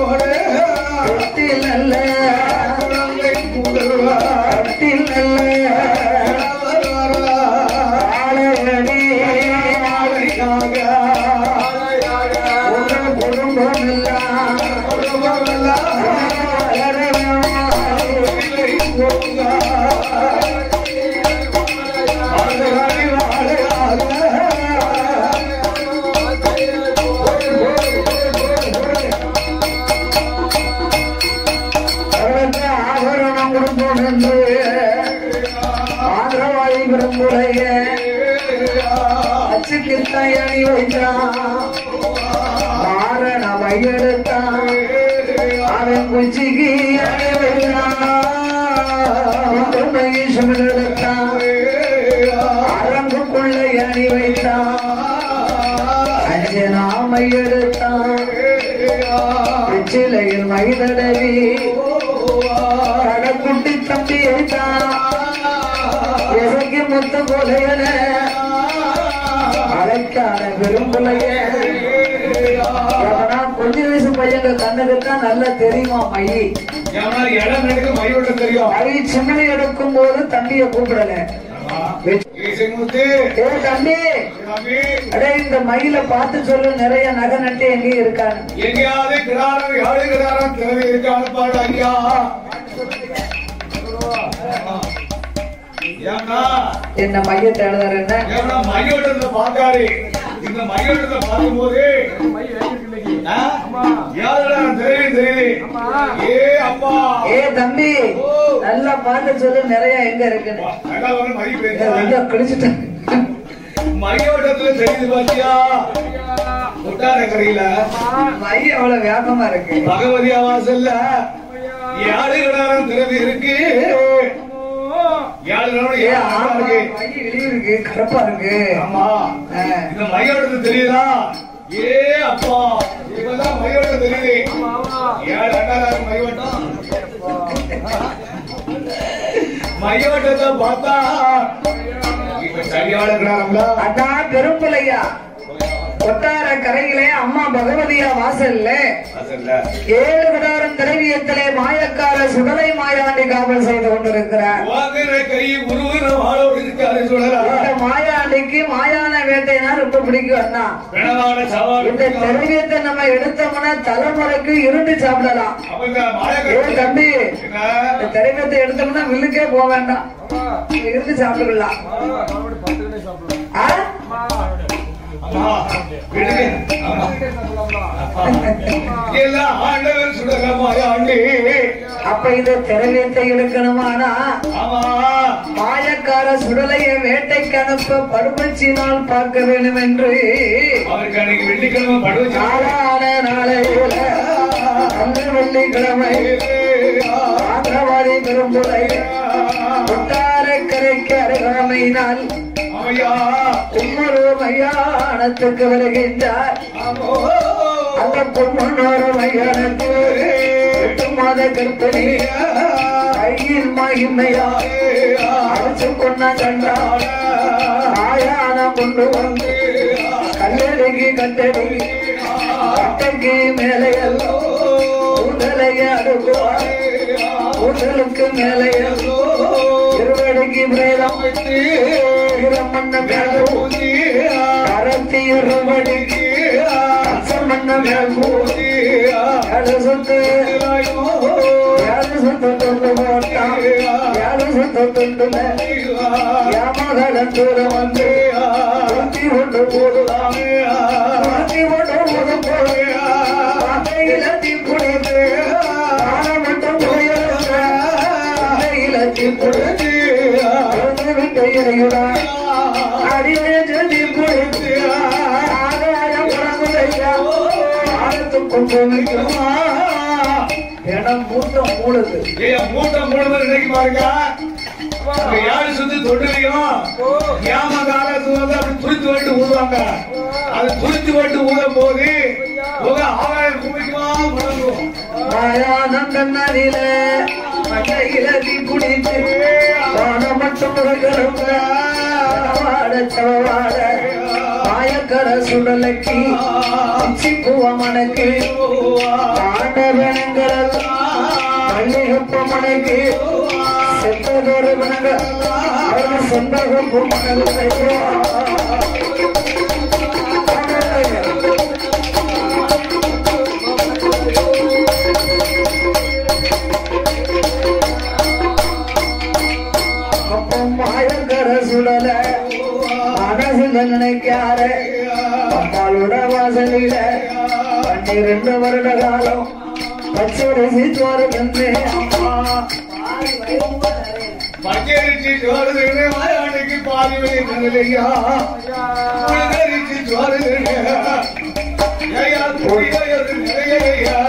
தொட்டில் நல்ல தொட்டில் நல்ல ஆளையடி உங்கள் குடும்பம் எல்லாம் ஆபரணம் கொடுப்போம் என்று ஆதரவாளி விரும்புடைய அச்சுக்கித்தான் அணி வைத்தான் மாறன மையெடுத்தான் அவன் குச்சிக்கு அணி வைத்தான் மகேஸ்வரன் எடுத்தான் அரங்குக்குள்ள அணி வைத்தான் அஞ்சனா மையெடுத்தான் பிச்சிலையில் மைதடவி கடக்குட்டி தம்பி வைத்தான் எசைக்கு முத்து கொலையன அழைக்கான விரும்பலைய எவனா கொஞ்ச வயசு பையங்க கண்ணுக்கு தான் நல்லா தெரியுமா மையி இடம் எனக்கு மையோட தெரியும் மை சிம்மனை எடுக்கும் போது தம்பிய கூப்பிடல இசைமுத்து ஏ தம்பி சாமி, அடே இந்த மயில பார்த்து சொல்லு நிறைய நகை நட்டு எங்கேயும் இருக்கான்னு எங்கேயாவது கிராரம் யாரு கிராரம் திறமை இருக்கான்னு பாடு ஐயா ஏன்னா என்ன மையத்தை எழுதுற என்ன ஏன்னா மையோட்டத்தை பார்த்தாரு இந்த மையோட்டத்தை பார்க்கும்போது ஆ? யாருடா தெரியும் தெரியுது ஏ அப்பா ஏ தம்பி நல்லா பார்த்து சொல்லு நிறைய எங்க இருக்குன்னு நல்லா வந்து மதி ஏ, பேச ஐயா கிழிச்சிட்டேன் மையோட்டத்துல தெரியுது பாத்தியா கொட்டாரக்கரையில மை அவ்வளவு வேகமா இருக்கு பகவதி வாசல்ல யாரு கிடாரம் திறமை இருக்கு யாரு கிடாரம் ஏ யாரு ஆமா இருக்கு மை வெளிய இருக்கு கருப்பா இருக்கு ஆமா ஆ. இந்த மையோட்டத்து தெரியுதா ஏ அப்பா இப்பதான் மையோட்டம் தெரியுது ஏழு அண்ணாதான் மையோட்டம் மையோட்டத்தை பார்த்தா இப்ப சரியான கிடாரம்ல அதான் பெரும்பலையா கொட்டார கரையிலே அம்மா பகவதியா வாசல்ல வாசல்ல ஏழு கடாரம் திரவியத்திலே மாயக்கார சுடலை மாயாண்டி காவல் செய்து கொண்டிருக்கிறார் வாங்குற கை உருவுற வாழோடு இருக்காரு சொல்லலாம் இந்த மாயாண்டிக்கு மாயான வேட்டைனா ரொம்ப பிடிக்கும் அண்ணா பிணவான சவால் இந்த திரவியத்தை நம்ம எடுத்தோம்னா தலைமுறைக்கு இருண்டு சாப்பிடலாம் அவங்க ஏ மாயக்கட்டு தம்பி என்ன இந்த திரவியத்தை எடுத்தோம்னா மில்லுக்கே போக வேண்டாம் இருந்து சாப்பிட்டுக்கலாம் ஆ? அம்மா விடுங்க ஆமா. எல்லாம் ஆண்டவர் சுடகமாய ஆண்டு அப்ப இந்த திரவியத்தை எடுக்கணுமானா ஆமா மாயக்கார சுடலைய வேட்டைக்கு அனுப்ப பருமச்சினால் பார்க்க வேண்டும் என்று அவருக்கு அன்னைக்கு வெள்ளிக்கிழமை படுவச்சு நாளான நாளையில அந்த வெள்ளிக்கிழமை ஆந்திரவாதி பெரும்புலை கொட்டாரக்கரைக்கு அருகாமையினால் அவையா கும்மரு மையானத்துக்கு வருகின்றார் ஆமோ அந்த கும்மனோரு மையானத்தில் எட்டு மாத கற்பிணி கையில் மகிமையா அழைச்சு கொண்ட கண்டாள் ஆயான கொண்டு வந்து கல்லடிக்கு கட்டடி கட்டைக்கு மேலே உடலைய அடுக்குவார் உடலுக்கு மேலே இருவடிக்கு பிரேதம் மண்ண மேல ஊதி கரத்தி இருவடிக்கு மண்ண மேல் ஊதி ஏழு சுத்து ஏழு சுத்து தொண்டு போட்டான் ஏழு சுத்து தொண்டு ஏமகடன் தூரம் வந்து ஊத்தி கொண்டு போடுவான் ஊத்தி கொண்டு போடும் போது இலத்தி குடித்து ஆன மட்டும் போயிருந்த இலத்தி குடித்து விட்டு இறையுடன் அடியே சொல்லி குடித்து ஆதாயம் உறங்குதையா ஆழத்து கொண்டு நிற்குமா இடம் மூட்டம் மூடுது ஏன் மூட்டை மூணு இன்னைக்கு பாருங்க அங்க யாரு சுத்தி தொட்டுலையும் ஏமகால வந்து அப்படி துரித்து விட்டு ஊதுவாங்க அது துரித்து விட்டு ஊதும் போது புகை ஆகாயம் குமிக்குமா முழங்கும் மாயானந்தனில மண்டையில தீ குடித்து வான மட்டும் கிளம்ப வாட சவாட மாயக்கர சுடலைக்கு உச்சி பூவமனுக்கு ஆண்டவ அன்னைக்கு செத்ததோடு மனங்க அவர்கள் சென்றகம் அப்போ மாயங்கர சுடல மனசுல நினைக்கார அம்மாளோட வாசலில பன்னிரண்டு வருட காலம் பச்சரிசி சோறு தந்து அம்மா பச்சரிசி சோறு தின்னு மாயாண்டிக்கு பாதி வழி தரலையா புழுங்கரிசி சோறு தின்னு ஐயா புரியறது நிறையலையா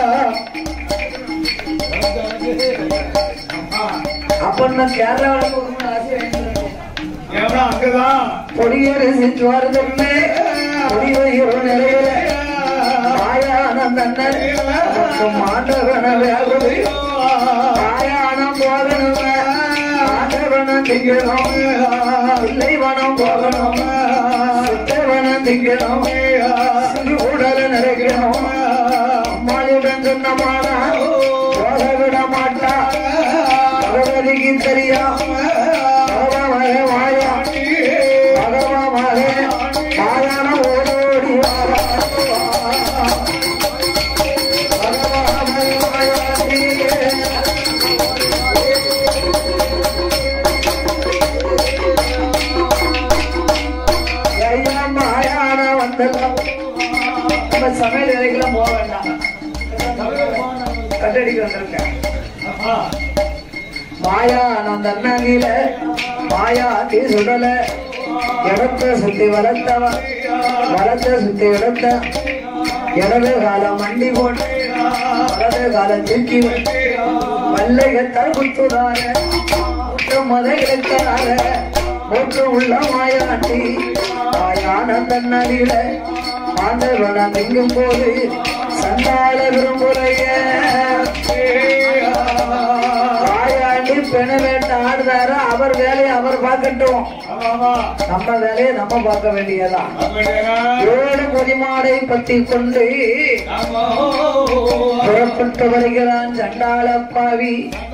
அப்ப நான் கேரளாவில் போகணும்னு ஆசை இருந்தது. ஏன்னா அங்கதான் பொடியரிசி சோறு தந்து பொடி வைகிற நிலையில மாயானம் தன்னை மாண்டவன வேகுது மாயானம் போகணும் மாண்டவனம் திங்கணும் பிள்ளைவனம் போகணும் சித்தவனம் திங்கணும் சிறு உடல நிறைக்கணும் அம்மாளிடம் சொன்னமானா போக விட மாட்டா பகவதிக்கு தெரியா பகவமகே மாயா பகவமகே மாயான ஓடோடி வாரா பகவமகே மாயாண்டி ஐயா மாயான வந்தெல்லாம் நம்ம சமையல் வேலைக்கெல்லாம் போக வேண்டாம் கட்டடிக்கு வந்திருக்கேன் மாயா நான் தன்னாங்கில மாயா தீ சுடல இடத்த சுத்தி வளர்த்தவன் வளர்த்த சுத்தி இடத்த இடது காலம் மண்டி போட்டு வலது காலம் தூக்கி மல்லைகத்தால் குத்துடார மதைகளுக்கார மூன்று உள்ள மாயாண்டி மாயான தன்னடியில மாண்டவன திங்கும் போது சண்டாள விரும்புறைய மாயாண்டி பெண வேட்ட ஆடுதாரு அவர் வேலையை அவர் பார்க்கட்டும் நம்ம வேலையை நம்ம பார்க்க வேண்டியதான் ஏழு பொதிமாடை பத்தி கொண்டு புறப்பட்டு வருகிறான் சண்டாள பாவி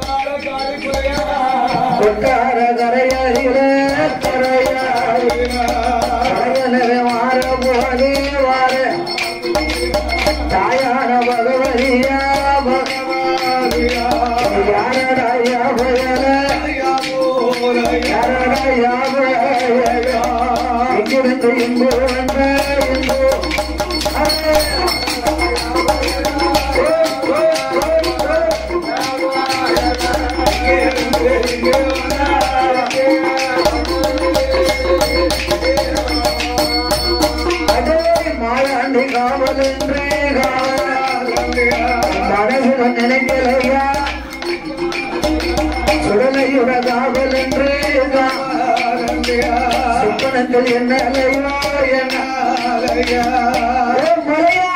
கொட்டார கரையாரில கரையாரி கரையனவே மாற போதே வார தாயான பகவதியா பகவதியா யாரடாயா பயல யாரடாயா பயல இங்கிருந்து இங்கு வந்த இங்கு அதே மாயாண்டி காவல் என்றே மனசுல நினைக்கலையா சுடலையுட காவல் என்றே சுப்பனத்தில் என்ன அலையோ என்ன ஏ மலையா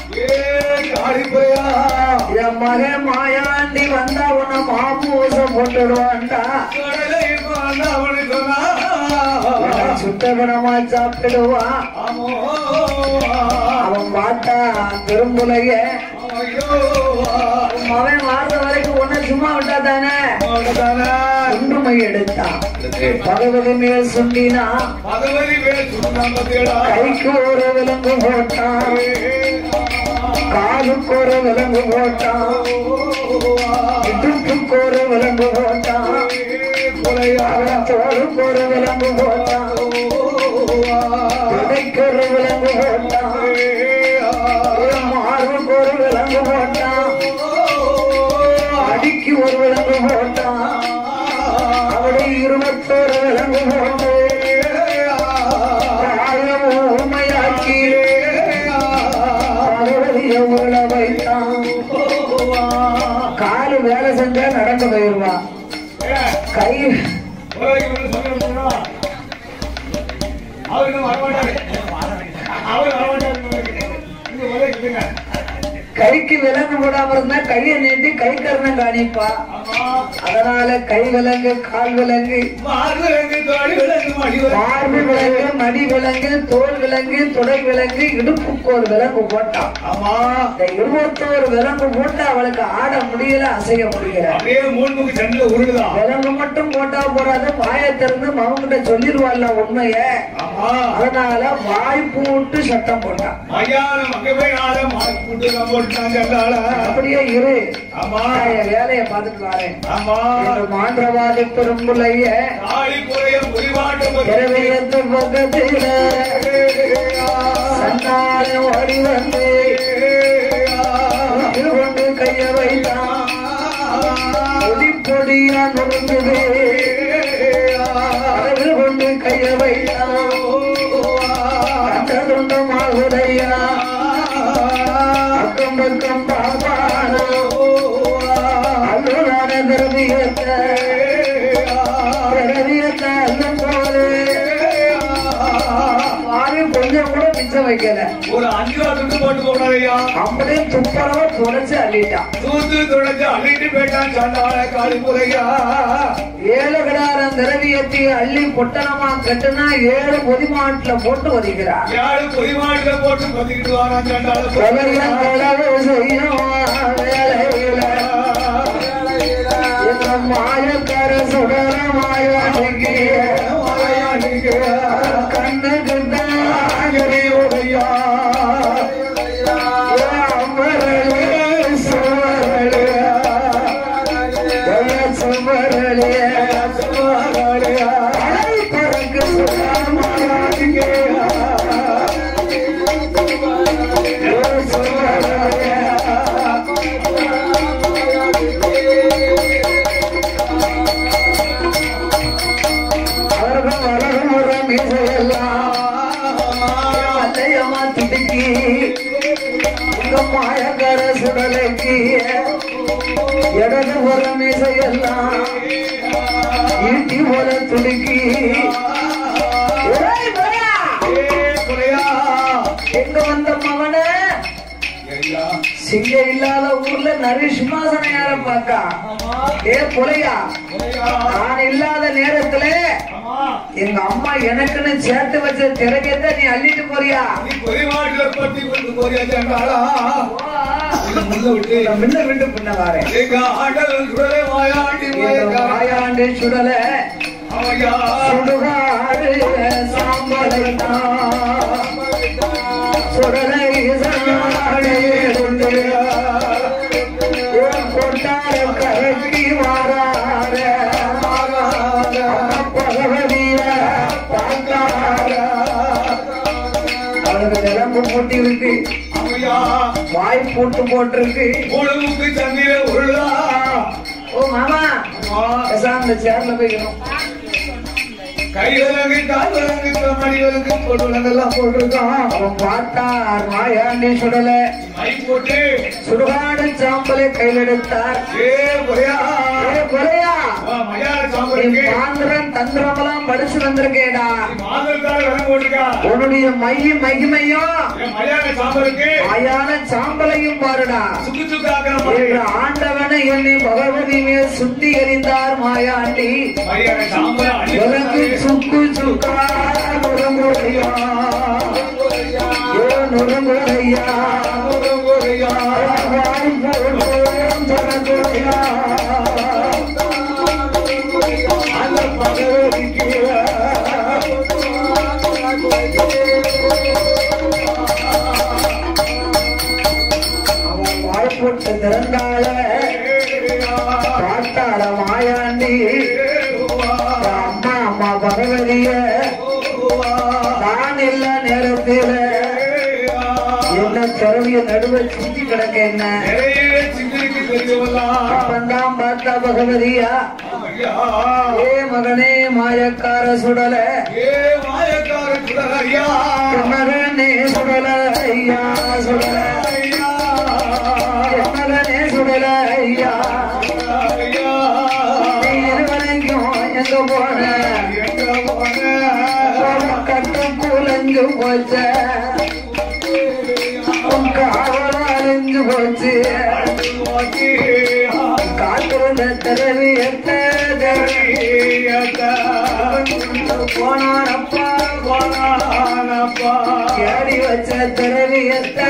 என் மகன் மாயாண்டி வந்தா உன்னை மாமூசம் போட்டுடுவான்டா சுத்தகுணமா சாப்பிடுவான் அவன் பார்த்தா திரும்புலைய அவன் வாழ்ந்த வரைக்கும் ஒண்ணு சும்மா விட்டா தானே ஒன்றுமை எடுத்தான் பகவதி மேல் சுண்டினா பகவதி பேர் சுண்ணாம்பத்தியடா கைக்கு ஒரு விலங்கு போட்டான் காலுக்கு ஒரு விலங்கு போட்டான் இடுப்புக்கு ஒரு விலங்கு போட்டான் தோளுக்கு ஒரு விலங்கு போட்டான் இடைக்கு ஒரு விலங்கு போட்டான் மார்புக்கு ஒரு விலங்கு போட்டான் அடிக்கு ஒரு விலங்கு போட்டான் அப்படி இருபத்தோரு விலங்கு போட்டு ஆயிரம் உண்மையாக்கி பகவதிய உருள வைத்தான் காலு வேலை செஞ்சா நடந்து போயிருவான் கை கைக்கு விலங்கு போடாம இருந்தா கையை நீட்டி கை கருணம் காணிப்பா அதனால கை விலங்கு கால் விலங்கு மார்பு தோடி விலங்கு மடி விலங்கு. மார்பு விலங்கு மடி விலங்கு தோல் விலங்கு தொடை விலங்கு இடுப்புக்கு ஒரு விலங்கு போட்டான் ஆமா இந்த இருபத்தோரு விலங்கு போட்டு அவளுக்கு ஆட முடியல அசைய முடியல அப்படியே மூணுமுக்கு சண்டில உருளுதான் விலங்கு மட்டும் போட்டா போறாது வாயை திறந்து மகன்கிட்ட சொல்லிருவாள்ல உண்மைய ஆமா அதனால வாய் போட்டு சட்டம் போட்டான் மயான மகவே ஆள மார்க் போட்டு நம்ம போட்டாங்க அந்தாள. அப்படியே இரு ஆமா நான் என் வேலையை பார்த்துட்டு வரேன் ஆமா என்று மாந்திரவாதி பெரும்புலைய தாடி குறைய முடிவாட்டம் இரவியத்து பக்கத்தில சன்னால ஓடி வந்து இது கொண்டு கைய வைத்தான் பொடி பொடியா நொறுங்குது அது கொண்டு கைய வைத்தான் கண்டதுண்டமாகுதையா அக்கம் பக்கம் பாப்பானோ அதுதான திரவியத்தை திரவியத்தை அல்லும் போது வாரி கொஞ்சம் கூட மிச்சம் வைக்கல ஒரு அஞ்சு ரூபா துட்டு போட்டு போனாரையா அப்படியே துப்பரவா துடைச்சு அள்ளிட்டான் தூத்து துடைச்சு அள்ளிட்டு போயிட்டான் சண்டாள காளி முறையா ஏழு கிடாரம் திரவியத்தை அள்ளி பொட்டணமா கட்டுனா ஏழு பொதிமாட்டுல போட்டு ஒதுக்கிறார் யாரு பொய்மாட்டில போட்டு பத்திக்கிட்டு வாரான் சண்டாள பிரபலம் கடவு செய்யும் வேலையில இந்த மாயக்கர சுடர மாயாடிக்கு கண்ணு கிட்டாகரி உடையா அமரலே சுவரலே ஜெய சுவரலே அலை பறக்கு சுடர மாயாடிக்கு அவர்கள் வளரும் ஒரு மீசையெல்லாம் அலையமா துடுக்கி உங்க மாயக்கார சுடலைக்கு இடது ஒரு மீசையெல்லாம் ஈட்டி போல துடுக்கி ஏய் பையா! எங்க வந்த மகனே சிங்க இல்லாத ஊர்ல நரிசிம்மாசனம் யார பாக்கா ஏ புலையா நான் இல்லாத நேரத்துல எங்க அம்மா எனக்குன்னு சேர்த்து வச்ச திறமையத்தை நீ அள்ளிட்டு போறியா நான் முன்ன விட்டு பின்ன வாரேன் மாயாண்டு சுடல சுடுகாடு சாம்பலை சுடலை சாடை கொண்டு கொண்டார கரட்டி வாரார பகவதிய பார்த்தார அவளுக்கு நிலம்பு போட்டி இருக்கு வாய் போட்டு போட்டிருக்கு சந்திர உருளா ஓ மாமா பேசாம இந்த சேர்ல போய்க்கணும் கைவிலங்கு கால் விலங்கு மணி விலங்கு பொண்ணு விலங்கெல்லாம் போட்டிருக்கான் அவன் பார்த்தார் மாயாண்டி சுடல மை போட்டு சுடுகாடு சாம்பலை கையில் எடுத்தார் ஏ முறையா ஏ கொலையா மலையாள நீ சாம்பலுக்கு மாந்திரம் தந்திரமெல்லாம் படிச்சு வந்திருக்கேடா மாதத்தால் விலங்கு போட்டிருக்கா உன்னுடைய மையும் மகிமையும் என் மலையாள சாம்பலுக்கு மாயான சாம்பலையும் பாருடா சுக்கு சுக்காக்கிற என்று ஆண்டவனை என்னை பகவதி மேல் சுத்தி எறிந்தார் மாயாண்டி மலையாள சாம்பல் அள்ளி எனக்கு சுக்கு சுக்கா நுரங்குறையா ஏ நுரங்குறையா முருகையா, வாய் போடும் நுரங்குறையா அந்த பகவதிக்கு அவன் வாய் போட்டு திறந்தாள பார்த்தாள மாயாண்டி அம்மா அம்மா பகவதிய நான் இல்ல நேரத்தில என்ன திறமைய நடுவே சுத்தி கிடக்க என்ன நிறைய சிந்தனைக்கு தெரிஞ்சவெல்லாம் அப்பந்தான் பார்த்தா பகவதியா ஐயா, ஏ மகனே மாயக்கார சுடல ஏ மாயக்கார சுடலையா மகனே சுடல ஐயா சுடல ஐயா, என் மகனே சுடல ஐயா ஐயா, நீ இருவரைக்கும் எங்க போன எங்க போன கட்டம் கூலஞ்சு போச்ச உன் காவல் அழிஞ்சு அழிஞ்சு போச்சு காத்திருந்த திறவி எத்த போனானப்பா கேடி வச்ச திறவி எத்த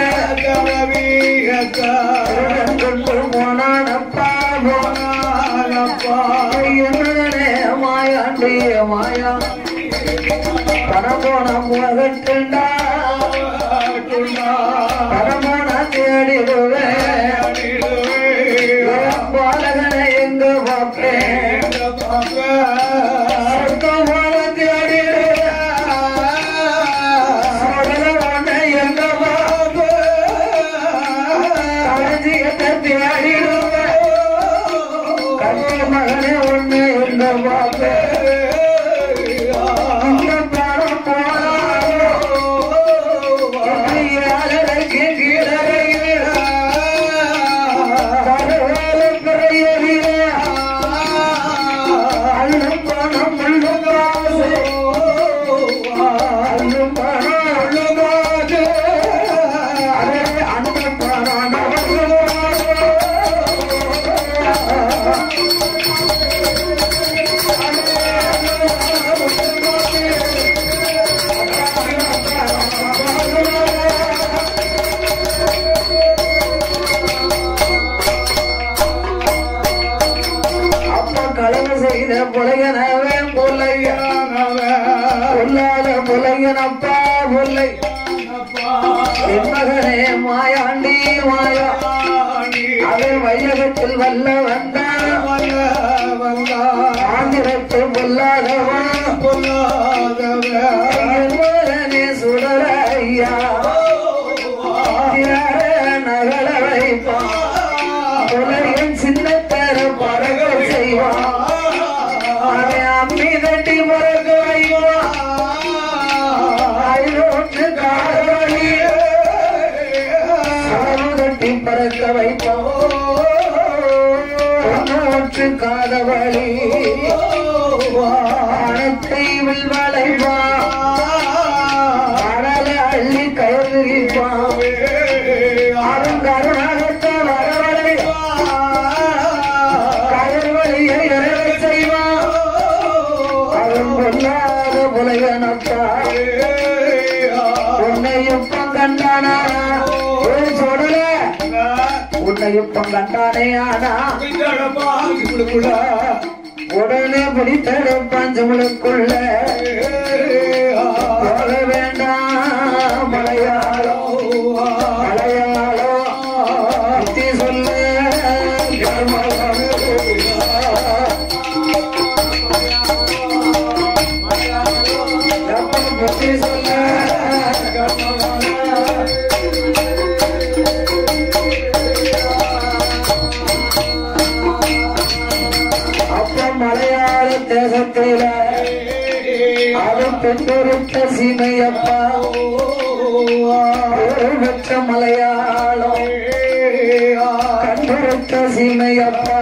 கொண்டு போனானப்பா என்னடனே மாயாண்டி மாயா பணபோன முகட்டுண்டா பணபோன தேடிடுவேன் பாலகனை எங்க பார்ப்பேன் சொர்க்கமான தேடிடுவேன் சொர்க்கமான எங்க பார்ப்பேன் களஞ்சியத்தை தேடிடுவேன் கட்டி மகனே ஒண்ணு எங்க பார்ப்பேன் இந்த பணம் போனாலும் யாருக்கு கீழறையில் பரவாயில்ல பிறையறிய அள்ளும் பணம் முள்ளும் காசு அள்ளும் பணம் முள்ளும் காசு அதே அந்த பணம் நமக்கு அப்ப களவு செய்த புலையனவே புலையா பொல்லாத புலையனப்பா புல்லை என் மகனே மாயாண்டி மாயா அவன் வையகத்தில் வல்ல வந்தான் ஆந்திரத்து பொல்லாதவன் என் மகனே சுடர ஐயா நகர வைப்பான் புலையன் சின்னத்தர பறக்க செய்வான் அவன் அம்மி தட்டி பறக்க வைப்பான் ஐரோட்டு காரணி கட்டி பறக்க வைப்பான் பொன்னோற்று காதவழி வானத்தை வில்வளைவான் கடலை அள்ளி கயறிப்பான் அவன் கருணாகத்தை வரவழை கயல்வழியை இறவை செய்வான் அவன் பொல்லாத புலையனப்பா உன்னை இப்ப கண்டானா ஏன் சொல்லல உன்னை இப்ப கண்டானே ஆனா உடனே பிடித்தெடுப்பான் ஜமுளுக்குள்ள போக வேண்டாம் மலையாளம் மலையாளம் புத்தி சொல்ல புத்தி சொல்ல அப்ப மலையாள தேசத்தில அவன் பெற்றொருத்த சீமையப்பா ஒரு பெற்ற மலையாளம் கண்டொருத்த சீமையப்பா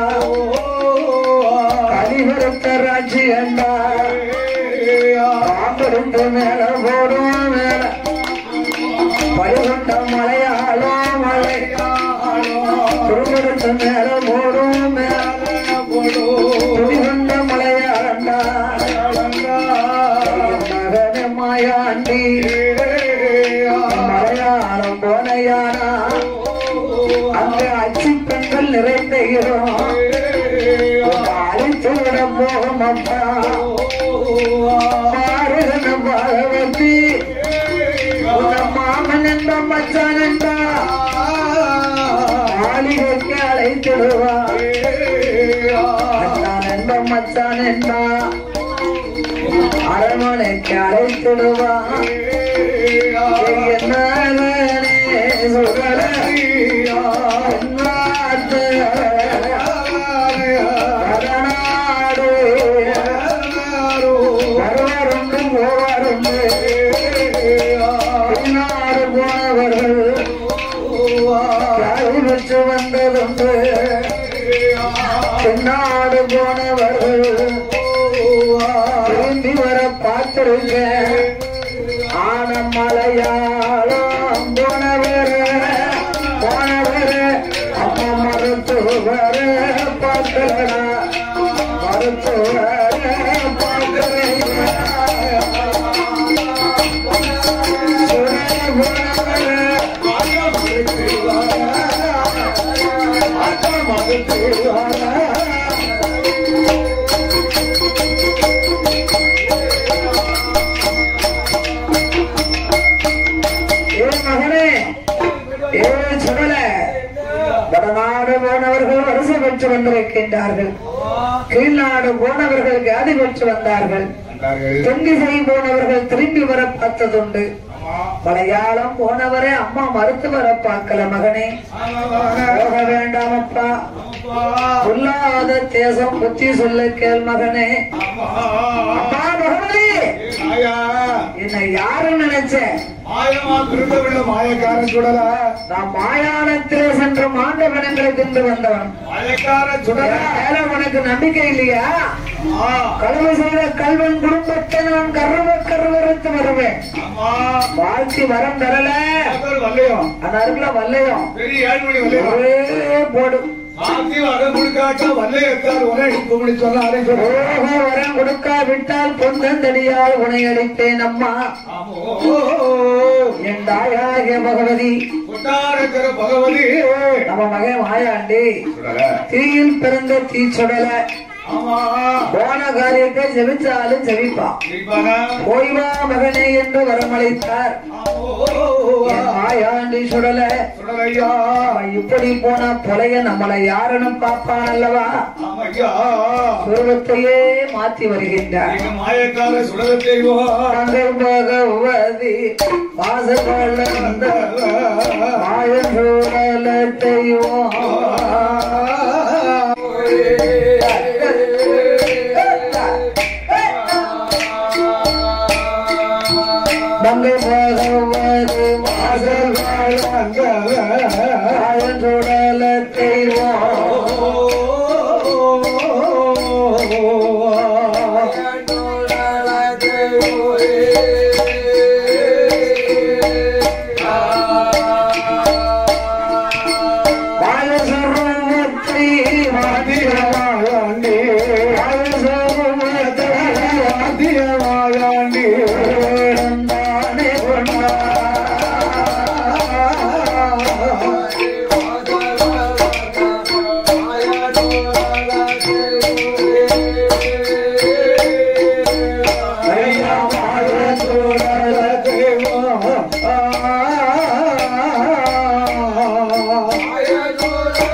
கலிவருத்த ராஜ்யண்டா பாம்பெடுத்து மேல போடும் மேல பழுகொண்ட மலையாளம் மலை குறும்பெடுத்து மேல போடும் மேல துணிகொண்ட மலையாண்டா மகன மாயாண்டி மலையாளம் போனையானா அங்க அச்சு பெண்கள் நிறைந்த இடம் அழித்து விட போகும் அப்பா மாறுகன பாகவதி உன்ன மாமன் என்ப மச்சான் என்பா மாளிகைக்கு அழைத்திடுவா மச்சான் என்ப மச்சான் என்பா அரண்மனைக்கு அழைத்திடுவா என்னே சுகலையா கடனாடு வருவருண்டு போவாருண்டு பின்னாடு போனவர்கள் யாரு பெற்று வந்ததுண்டு பின்னாடு போனவர்கள் திரும்பி வர பார்த்திருக்கேன் ஆன மலையாளம் போனவர் போனவர் மருத்துவர பார்க்கலடா மருத்துவர ஏ மகனே ஏ சுடல வடநாடு போனவர்கள் வரிசை பெற்று வந்திருக்கின்றார்கள் கீழ்நாடு போனவர்கள் வியாதி பெற்று வந்தார்கள் தென்திசை போனவர்கள் திரும்பி வர பார்த்ததுண்டு மலையாளம் போனவரே அம்மா மருத்துவரை பார்க்கல மகனே போக வேண்டாம் அப்பா சொல்லாத தேசம் புத்தி சொல்ல கேள் மகனே அப்பா மகனே என்னை யாரு நினைச்சேன் மாயக்காரன் சுடல நான் மாயாணத்திலே சென்று மாண்டவனங்களை தின்று வந்தவன் மாயக்காரன் சுடல மேல உனக்கு நம்பிக்கை இல்லையா கல்வி செய்த கல்வன் குடும்பத்தை நான் கருவ கருவறுத்து வருவேன் ஆமா வாழ்க்கை வரம் தரல வல்லையும் அந்த அருகில வல்லையும் பெரிய ஏழ்மொழி வல்லையும் ஒரே போடு சாத்தி வரம் கொடுக்காட்டா வல்லையத்தார் உரை கும்பிடி சொன்னாரே சொல்லுவோம் ஓஹோ வரம் கொடுக்காவிட்டால் பொந்தந்தடியால் உனை அளிப்பேன் அம்மா என் தாயாகிய பகவதி கொட்டாரக்கர பகவதி நம்ம மகன் மாயாண்டி சுடல தீயில் பிறந்த தீ சுடல ஆமா போன காரியத்தை ஜெபிச்சாலும் ஜெபிப்பா தீபானா ஓய்வா மகனே என்று வரமளித்தார் என் மாயாண்டி சுடல சுடலையா அவன் இப்படி போனா பொலைய நம்மளை யாருன்னு பார்ப்பான் அல்லவா ஆமையா சுருவத்தையே மாற்றி வருகின்றார் எங்க மாயக்கார சுடலத்தைவோ தங்கள் பகவதி வாசகொள்ள வந்த மாயன் சுடலத்தையோ தங்கள் பகவதி வாசகொள்ள மாயன் சுடலத்தையோ வாயசுருவத்தை வாதியமாயாண்டி வாயசுருவத்தை வாதியமாயாண்டி வேடந்தானே கொண்டா ஐயா வாயசுரலத்தைவோ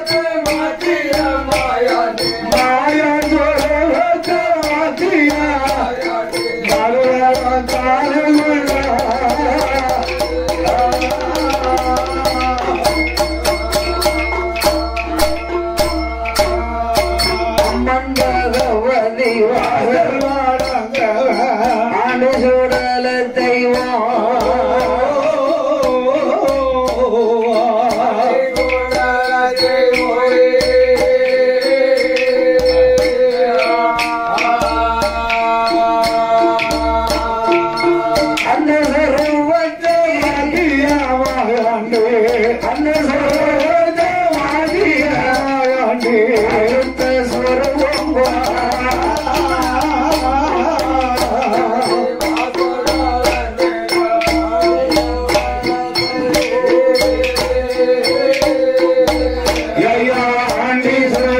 மண்டகவதி ஆண்டு சுடல தெய்வம் அந்த சருவத்தை அந்த சருவத்தை அடுத்த சருவம் ஆண்டி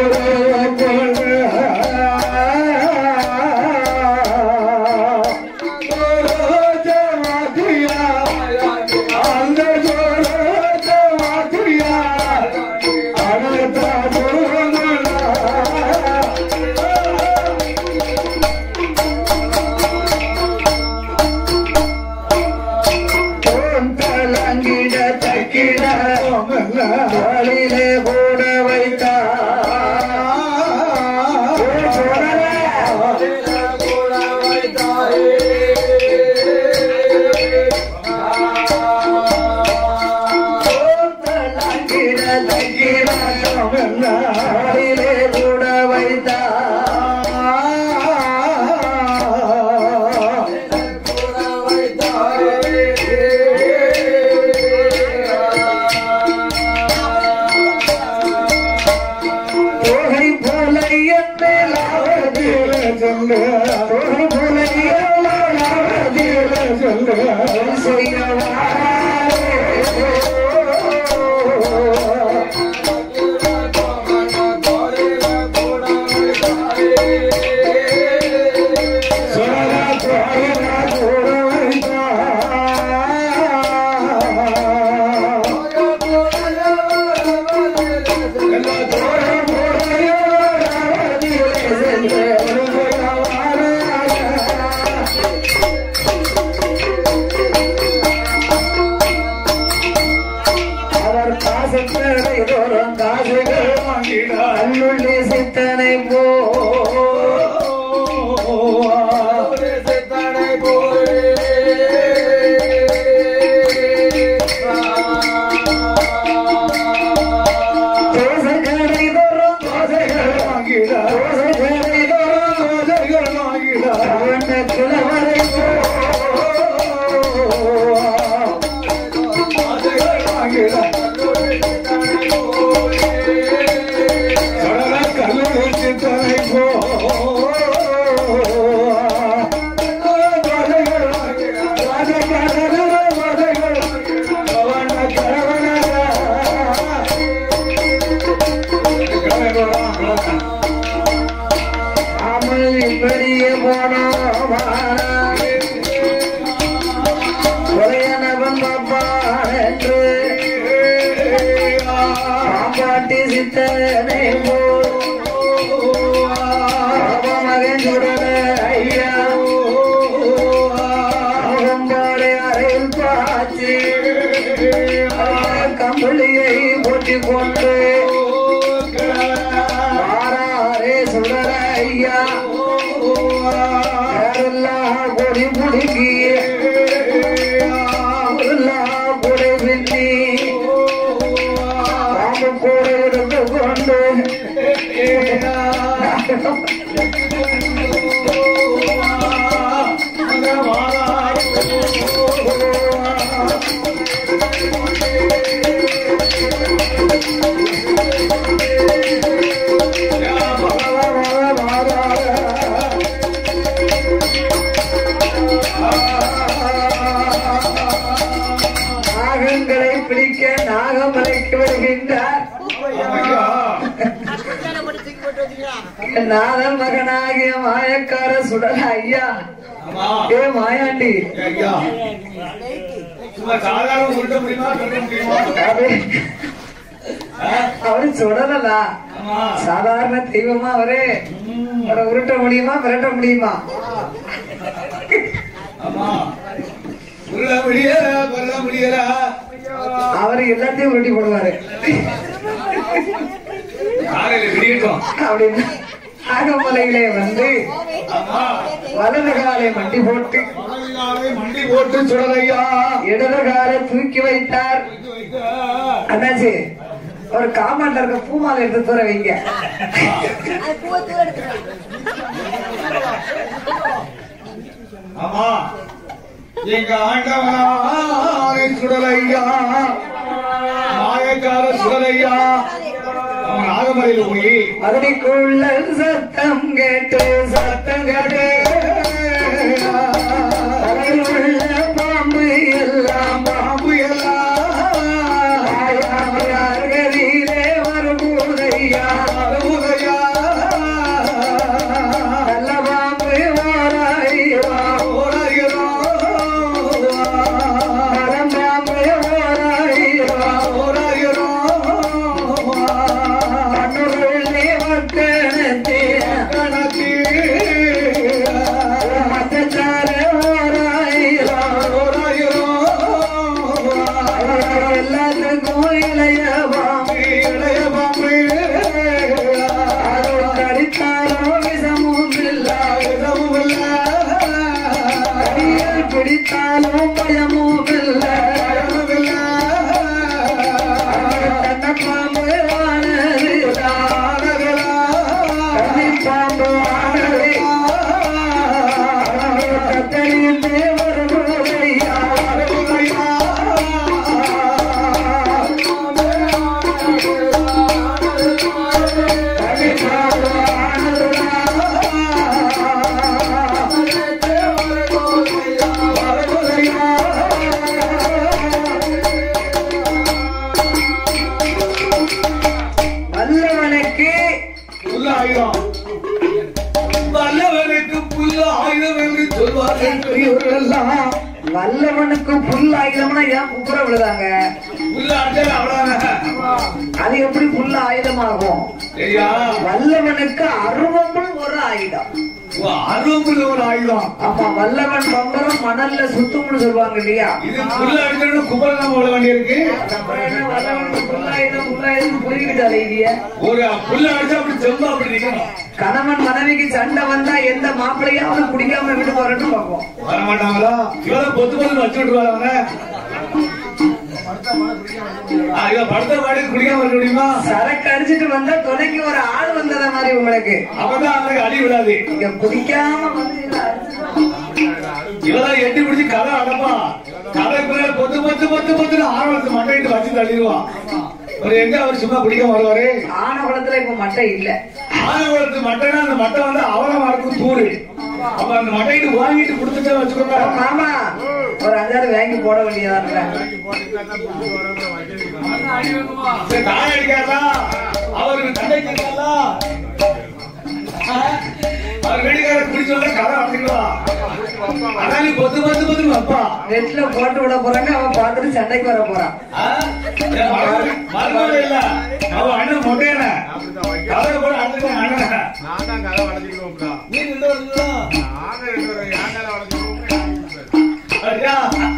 தலங்கிட தக்கிட வழியிலே கூட வைத்தார் வழியிலே கூட வைத்தார் சொல்லு அவர் காசத்தனை தோறும் காசுகள் கல்லுள்ளி சித்தனை போ தோசைகளை தோறும் தோசைகள் தோசைகளை தோறும் அவன் கிழவரை போ அமல் இப்படியே போனோம் உரையனவன் பாப்பான் என்று பாம்பாட்டி சித்தனை போல் மகன் சுடல ஐயா அவம்பாடு அறையில் பாய்ச்சி கம்பளியை போட்டிக் கொண்டு வாராரே சுடல ஐயா யாரெல்லாம் கொடி முடுக்கி எல்லாம் கொடை பின்னி பாம்பு கூட இருந்து கொண்டு நாகங்களை பிடிக்க நாகமலைக்கு வருகின்றார் நாதன் மகனாகிய மாயக்கார சுடல ஐயா ஏ மாயாண்டி சாதாரண உருட்ட முடியுமா சொல்ல முடியுமா அவரு- அவரு சுடலா ஆமா சாதாரண தெய்வமா அவரு அவரை உருட்ட முடியுமா விரட்ட முடியுமா ஆமா உள்ள முடியல கொல்ல முடியல அவரு எல்லாத்தையும் உருட்டி போடுவாரு காலையில விடியட்டும் அப்படின்னு நாகமலையிலே வந்து ஆமா வலது காலை மண்டி போட்டு மனைவியாரை மண்டி போட்டு சுடலையா இடது காலை தூக்கி வைத்தார் அண்ணாச்சி ஒரு காமாண்ட இருக்க பூமாலை எடுத்து தூர வைங்க ஆமா எங்க ஆண்டவனாரை சுடலையா மாயக்கார சுடலையா அவன் நாகமலையில போய் அதனைக்குள்ள சத்தம் கேட்டு சத்தம் கேட்டு அதில் உள்ள பாம்பு எல்லாம் பாம்பு எல்லாம் ஆயாமையார்களிலே வருபூதையா அழுகுதையா. நல்ல பாம்பு ஓராயிரா ஓடுகிறோம். மரம் பாம்பு ஓராயிரா ஓடுகிறோம். கண்ணுள்ளே மக்கணத்தே கணத்தில் மத்தச்சார ஓராயிரா ஓடுகிறோம். எல்லாத்துக்கும் இளைய பாம்பு இளைய பாம்பு வல்லவனுக்கு புல்ல ஆயுதம் வல்லவனுக்கு புல்ல ஆயுதம் என்று சொல்வார்கள் பெரியவர்கள்லாம் வல்லவனுக்கு புல் ஆயுதம்னா ஏன் குப்புற விழுதாங்க புல்ல அடிச்சா அவ்வளவுதானே அது எப்படி புல் ஆயுதமாகும் சரியா வல்லவனுக்கு அருவமும் ஒரு ஆயுதம் அருவமுள்ள ஒரு ஆயுதம் ஆமா வல்லவன் பம்பரம் மணல்ல சுத்தும்னு சொல்லுவாங்க இல்லையா இது புல்ல அடிச்சா குப்பரம் போட வேண்டியிருக்கு அப்புறம் என்ன வல்லவனுக்கு புல் ஆயுதம் புல் ஆயுதம் புரியுது அலையிய ஒரு புல்ல அடிச்சா அப்படி செம்பா அப்படி நிக்கணும் கணவன் மனைவிக்கு சண்டை வந்தா எந்த மாப்பிள்ளையாவது குடிக்காம விட்டு போறேன்னு பார்ப்போம் வர மாட்டாங்களா இவரை பொத்து பொத்து வச்சு விட்டுருவாங்க இவன் படுத்த பாடி குடிக்காம இருக்க முடியுமா சரக்கு அடிச்சிட்டு வந்தா துணைக்கு ஒரு ஆள் வந்தத மாதிரி உங்களுக்கு அப்பதான் அவனுக்கு அடி விடாது இங்க குடிக்காம வந்து இதை அடிச்சிட்டு இவதான் எட்டி பிடிச்சி கதை அடப்பா கதை பின்னாடி பொத்து பொத்து பொத்து பொத்துன்னு ஆரம்பத்து மண்டைட்டு வச்சு தள்ளிடுவான் ஒரு எங்க அவர் சும்மா குடிக்காம வருவாரு ஆன குளத்துல இப்ப மட்டை இல்ல ஆனவரத்து மட்டைனா அந்த மட்டை வந்து அவலமா இருக்கும் தூரு அப்ப அந்த மட்டைட்டு வாங்கிட்டு கொடுத்துட்டா வச்சுக்கோங்க மாமா ஒரு அஞ்சாறு வாங்கி போட வேண்டியதான்ல சரி, தாய் அடிக்காதா அவருக்கு தண்டைக்கு இருக்காதா அவர் வீட்டுக்காரர் குடிச்சோட கதை அடைச்சிக்கலாம் அதான் நீ பொத்து பொத்து பொத்து வைப்பா நெட்ல போட்டு விட போறாங்க அவன் பார்த்துட்டு சண்டைக்கு வர போறான் மருமகள் இல்ல அவ அண்ணன் மொட்டையன கதை கூட அண்ணன் அண்ணன் நான் தான் கதை வளர்த்துக்கிடுவோம்டா நீ நின்று வருங்களா நானும் ரெண்டு பேரும் என் கதை வளர்த்துக்கிடுவோம் ஐயா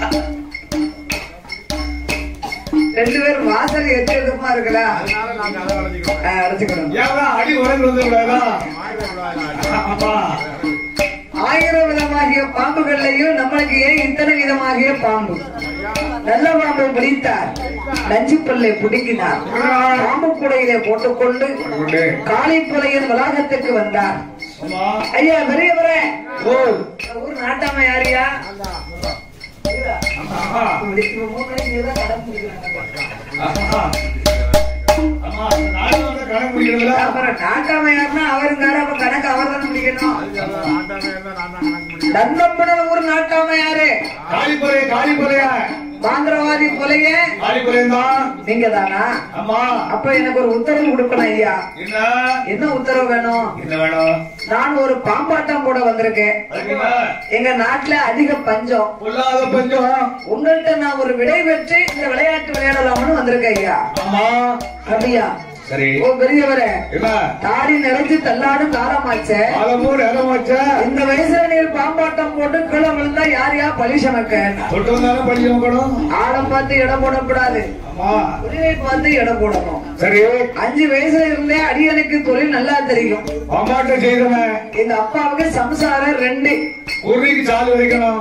ரெண்டு பேரும் வாசல் எட்டு எதுமா இருக்கல அதனால நான் கதை வளர்த்துக்கிடுவோம் அடைச்சுக்கணும் ஏன் அடி உடம்பு வந்து விடாதா மாறிடக்கூடாது ஆமா ஆயிரம் விதமாகிய பாம்புகள்லயும் நம்மளுக்கு ஏன் இத்தனை விதமாகிய பாம்பு நல்ல பாம்பை பிடித்தார் நஞ்சு பல்லை பிடுங்கினார் பாம்பு கூடையிலே போட்டுக்கொண்டு காளிப்புலையின் வளாகத்துக்கு வந்தார் ஆமா ஐயா பெரியவரே ஓ இந்த ஊர் நாட்டாம யாரியா ஆமா இப்ப மூணு மணிக்கு நீதான் கடை பிடிக்கிறாங்க. ஆமா ஆமா நானும் வந்து கணக்கு பிடிக்கிறதுல அப்புறம் நாட்டாம யாருன்னா அவருங்கார அப்ப கணக்கு அவர் தானே பிடிக்கணும் நாட்டாமே இருந்தா நான் தான் கணக்கு முடியும் தந்தம்பன ஊர் நாட்டாம யாரு காளிப்பறைய காளிப்பறைய மாந்திரவாதி கொலைய காளிப்பறையம் தான் நீங்க தானா ஆமா அப்ப எனக்கு ஒரு உத்தரவு கொடுக்கணும் ஐயா என்ன என்ன உத்தரவு வேணும் என்ன வேணும் நான் ஒரு பாம்பாட்டம் போட வந்திருக்கேன் அதுக்கு என்ன எங்க நாட்டுல அதிக பஞ்சம் பொல்லாத பஞ்சம் உங்கள்ட்ட நான் ஒரு விடை பெற்று இந்த விளையாட்டு விளையாடலாம்னு வந்திருக்கேன் ஐயா ஆமா அப்படியா சரி ஓ பெரியவரே என்ன தாடி நிறைஞ்சு தள்ளாடும் காலமாச்சே காலமும் நேரம் வச்சா இந்த வயசுல நீர் பாம்பாட்டம் போட்டு கீழே விழுந்தா யார் யா பழி சமக்க தொட்டு வந்தாலும் பள்ளி போகணும் ஆழம் பார்த்து இடம் போடக்கூடாது ஆமா உரிமை பார்த்து இடம் போடணும் சரி அஞ்சு வயசுல இருந்தே அடியனுக்கு தொழில் நல்லா தெரியும் அம்மாட்ட செய்தவன் எங்க அப்பாவுக்கு சம்சாரம் ரெண்டு குருணிக்கு சாலு வைக்கணும்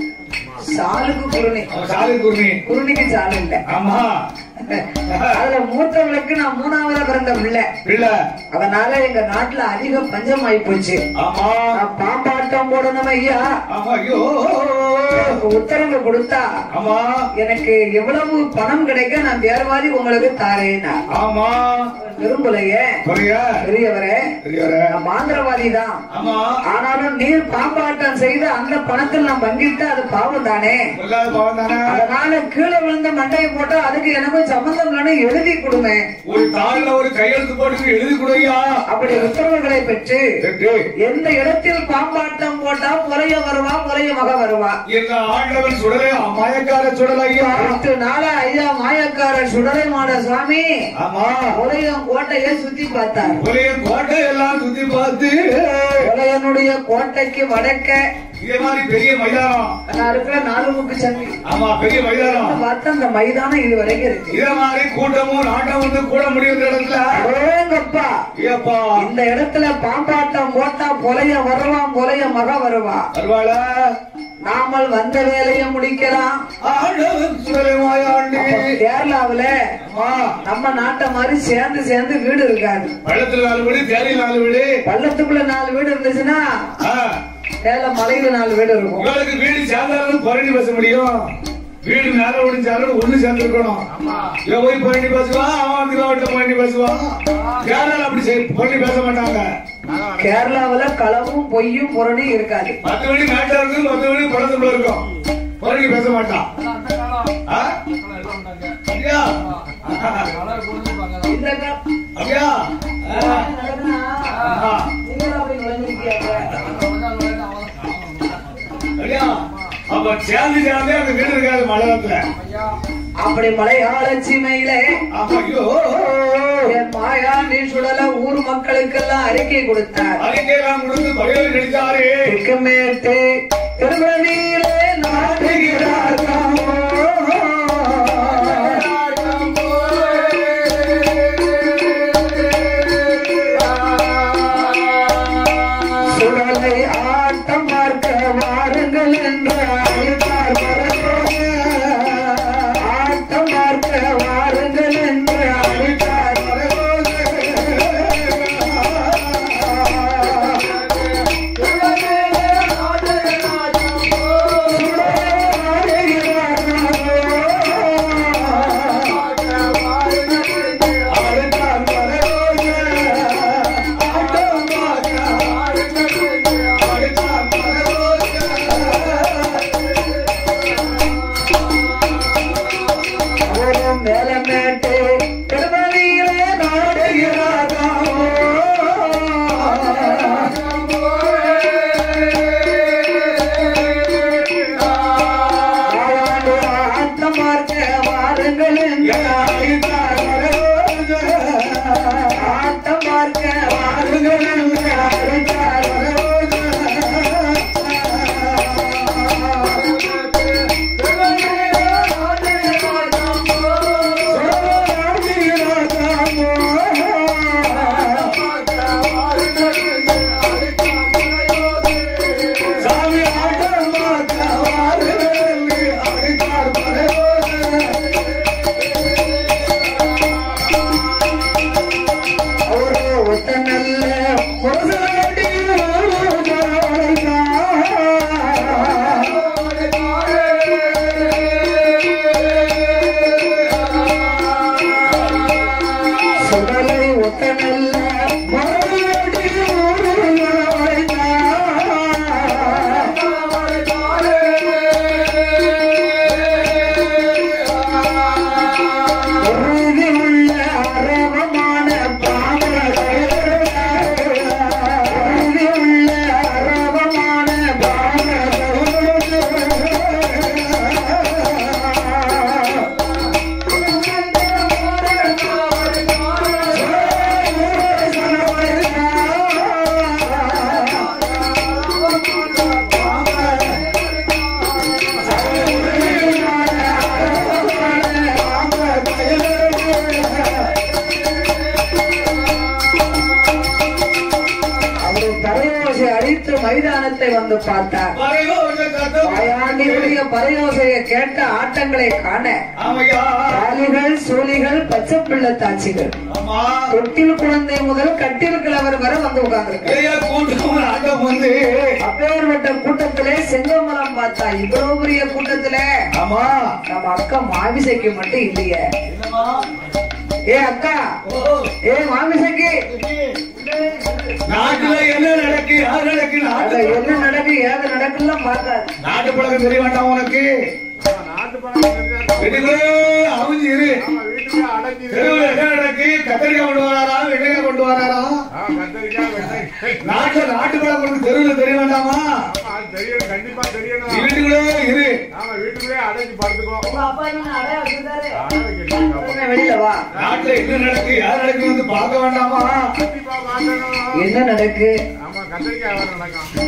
சாலுக்கு குருணி அவன் சாலு குருணி குருணிக்கு சாலு இல்ல ஆமா அதுல மூத்தவளுக்கு நான் மூணாவதா பிறந்த பிள்ளை இல்ல அதனால எங்க நாட்டுல அதிக பஞ்சம் ஆயி போச்சு ஆமா நான் பாம்பாட்டம் போடணும் ஐயா ஆமா ஐயோ எனக்கு உத்தரவு கொடுத்தா ஆமா எனக்கு எவ்வளவு பணம் கிடைக்க நான் வேறுவாதி உங்களுக்கு தாரேனா ஆமா விரும்பலையே புரியா பெரியவரே பெரியவரே நான் மாந்திரவாதி தான் ஆமா ஆனாலும் நீர் பாம்பாட்டம் செய்து அந்த பணத்தில் நான் பங்கிட்டு அது பாவம் தானே பொல்லாத பாவம் தானே அதனால கீழே விழுந்த மண்டையை போட்டா அதுக்கு எனக்கும் சம்பந்தம் இல்லைன்னு எழுதி கொடுமே ஒரு தாள்ல ஒரு கையெழுத்து போட்டு எழுதி கொடுயா அப்படி உத்தரவுகளை பெற்று எந்த இடத்தில் பாம்பாட்டம் போட்டா முறைய வருவா முறைய மக வருவா எங்க ஆண்டவன் சுடலை மயக்கார சுடல் ஐயா பத்து நாளா ஐயா மாயக்கார சுடலை மாட சுவாமி ஆமா உலகம் கோட்டையை சுத்தி பார்த்தார் ஒரே கோட்டை எல்லாம் சுத்தி பார்த்து உலகனுடைய கோட்டைக்கு வடக்க இதே மாதிரி பெரிய மைதானம் நான் இருக்கிற நாலு முக்கு சந்தி ஆமா பெரிய மைதானம் பார்த்தா அந்த மைதானம் இது வரைக்கும் இருக்கு இதே மாதிரி கூட்டமும் நாட்டம் வந்து கூட முடியுற இடத்துல அடேங்கப்பா ஏப்பா இந்த இடத்துல பாம்பாட்டம் போட்டா பொலைய வரலாம் பொலைய மக வருவா வருவாள நாமல் வந்த வேலையை முடிக்கலாம் ஆண்டவன் சுடலை மாயாண்டி அப்ப கேரளாவுல ஆமா நம்ம நாட்டை மாதிரி சேர்ந்து சேர்ந்து வீடு இருக்காது பள்ளத்துல நாலு வீடு தேரி நாலு வீடு பள்ளத்துக்குள்ள நாலு வீடு இருந்துச்சுன்னா ஆ, மேல மலையில நாலு வீடு இருக்கும் இவளுக்கு வீடு சேர்ந்தாலும் பரணி பேச முடியும் வீடு மேல ஒடிஞ்சாலும் ஒண்ணு சேர்ந்து இருக்கணும் இவன் போய் பரணி பேசுவான் அவன் வந்து இவன்கிட்ட பரணி பேசுவான் கேரளால அப்படி செய்- பரணி பேச மாட்டாங்க கேரளாவுல களவும் பொய்யும் புறணியும் இருக்காது பத்து மணி மேட்டா இருக்கும் பத்து மணி படத்துக்குள்ள இருக்கும் பரணி பேச மாட்டான் ஆ? அப்படியா? இந்த கா- அப்படியா ஆ, ஆமா. அப்படியா அப்ப சேர்ந்து சேர்ந்து அந்த வீடு இருக்காது மலையாளத்துல அப்படி மலையாள சீமையிலே ஆமா ஐயோ என் மாயாண்டி சுடல ஊர் மக்களுக்கெல்லாம் அறிக்கை கொடுத்தார் அறிக்கையெல்லாம் கொடுத்து பகைவர் கிடைத்தாரு திக்கமேட்டு திருவழியிலே நாட்டுகிறார் சுடலை ஆட்டம் பார்க்க வாருங்கள் என்று அழைத்தார் பரலோக. ஆட்டம் பார்க்க வாருங்கள் என்று அழைத்தார் பரலோக. மேலமேட்டு திருவழியிலே ஆட்டம் பார்க்க வாருங்கள் என்று அழைத்தார் ஆட்டம் பார்க்க வாருங்கள் என்று அழைத்தார் சாமி ஆட்டம் பார்க்க வாருங்கள் என்று அழைத்தார் அவரு ஒத்த நல்ல பொருளாடி சுடலை ஒத்த நல்ல பொருளாடி உறுதி உள்ள அரவமான பாமரர்கள் உறுதி உள்ள அரவமான அவர் பறையோசை அழித்து மைதானத்தை வந்து பார்த்தார் மாயாண்டியுடைய பறையோசையை கேட்ட ஆட்டங்களை காண ஆமையா காலிகள் சூலிகள் பச்சை பிள்ளை தாட்சிகள் ஆமா தொட்டில் குழந்தை முதல் கட்டில் கிழவர் வரை வந்து உட்கார்ந்துருக்கு பெரிய கூட்டம் ஆட்டம் வந்து அப்பேற்பட்ட கூட்டத்திலே செங்கமலம் பார்த்தா இவ்வளவு பெரிய கூட்டத்துல ஆமா நம்ம அக்கா மாமிசைக்கு மட்டும் இல்லையே என்னம்மா? ஏ அக்கா ஓ, ஏ மாமிசைக்கு நாட்டுல என்ன நடக்கு யார் நடக்கு அத நாட்டு என்ன நடக்கு ஏது நடக்குலாம் பார்க்காது நாட்டு பழக்கம் தெரிய வேண்டாம் உனக்கு நாட்டு பழக்கம் தெரிஞ்சா வீட்டுக்குள்ளே அவிஞ்சு இரு ஆமா, வீட்டுக்குள்ள அடைஞ்சு இரு. தெருவில் என்ன நடக்கு கத்திரிக்காய் கொண்டு வராரா வெண்டைக்காய் கொண்டு வராரா ஆ, கத்தரிக்காய், வெண்டைக்காய். நாட்டுல நாட்டு பழக்கம் உனக்கு தெருவில் தெரிய வேண்டாமா ஆமா, அது தெரியணும், கண்டிப்பா தெரியணும். வீட்டுக்குள்ளே இரு ஆமா, வீட்டுக்குள்ளே அடைஞ்சு படுத்துக்கோ. உங்க அப்பா என்ன அடைய வச்சிருந்தாரு? அடை வைக்கணும். உடனே வெளியில வா நாட்டுல என்ன நடக்கு யார் நடக்கு வந்து பார்க்க வேண்டாமா கண்டிப்பா பார்க்கணும். என்ன நடக்கு ஆமா, கத்தரிக்காய் வேலை நடக்கும்.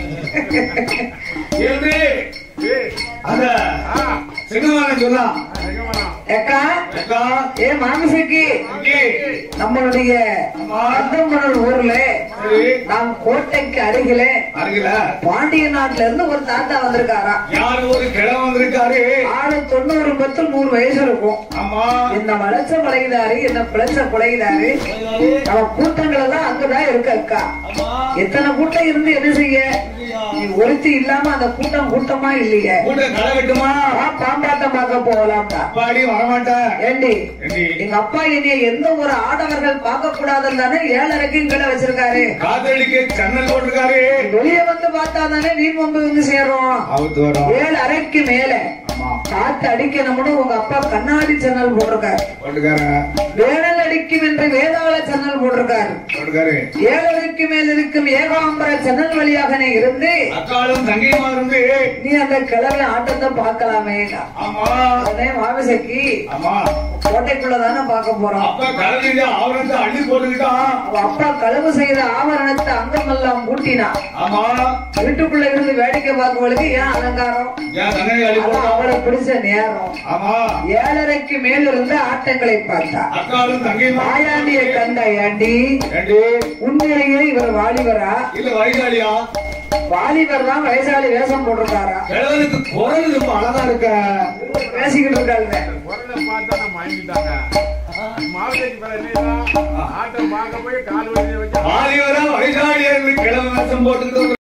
என்று ஏய், அந்த ஆ, சிங்கமான சொன்னான் எங்க வேணும்? அக்கா அக்கா ஏ மாமிசைக்கு இங்கே நம்மளுடைய அந்தமணல் ஊர்ல சரி நாம் கோட்டைக்கு அருகிலே அருகில பாண்டிய நாட்டுல இருந்து ஒரு தாத்தா வந்திருக்காராம் யாரு ஒரு கிழவன் வந்திருக்காரு ஆளு தொண்ணூறு பத்து நூறு வயசு இருக்கும் ஆமா என்ன வளர்ச்ச பழகிதாரு என்ன பிழைச்ச பழகிதாரு நம்ம கூட்டங்கள் எல்லாம் அங்கதான் இருக்கு அக்கா ஆமா எத்தனை கூட்டம் இருந்து என்ன செய்ய நீ ஒருத்தி இல்லாம அந்த கூட்டம் கூட்டமா இல்லையே கூட்டம் களை வெட்டுமா வா, பாம்பாட்டம் பார்க்க போகலாம்டா அப்பாடி வரமாட்டேன் ஏண்டி ஏண்டி? எங்க அப்பா என்னைய எந்த ஒரு ஆடவர்கள் பார்க்க கூடாதுன்னு தானே ஏழரைக்கும் கீழே வச்சிருக்காரு காத்தடிக்க சன்னல் போட்டிருக்காரு வெளிய வந்து பார்த்தா தானே வீண் வம்பு வந்து சேரும் அவுத்து வரும் ஏழு அறைக்கு மேல ஆமா காத்து அடிக்கணும்னு உங்க அப்பா கண்ணாடி சேனல் போட்டிருக்காரு போட்டுக்கார வேடல் அடிக்கும் என்று வேதாள சேனல் போட்டிருக்காரு போட்டுக்காரு ஏழரைக்கு மேல் இருக்கும் ஏகாம்பர சேனல் வழியாக நீ இருந்து அக்காலும் தங்கையுமா இருந்து நீ அந்த கிழமை ஆட்டத்தை பார்க்கலாமே ஆமா உடனே மாமிசைக்கு ஆமா கோட்டைக்குள்ளதானே பார்க்க போறோம் அப்ப கலந்து ஆவணத்தை அள்ளி போட்டுக்கிட்டான் அவ அப்பா களவு செய்த ஆவரணத்தை அங்கமெல்லாம் கூட்டினான் ஆமா வீட்டுக்குள்ள இருந்து வேடிக்கை பார்க்கவளுக்கு ஏன் அலங்காரம் என் தங்கை அள்ளி அது போட்டான் அவளை பிடிச்ச நேரம் ஆமா ஏழரைக்கு மேல் இருந்து ஆட்டங்களை பார்த்தா அக்காலும் தங்கையுமா மாயாண்டிய கண்ட ஏண்டி ஏண்டி? உண்மையிலேயே இவர் வாலிபரா இல்ல வயசாளியா வாலிபர் தான் வயசாளி வேஷம் போட்டிருக்காரா கிழவனுக்கு குரல் ரொம்ப அழகா இருக்க பேசிக்கிட்டு இருக்காங்க குரலை பார்த்தா நம்ம வாங்கிட்டாங்க மாவிலைக்கு பிறகு ஆட்டை பார்க்க போய் கால் வச்சு வச்சு வாலிபரா வயசாளியா இருந்து கிழவன் வேஷம் போட்டுக்கிட்டு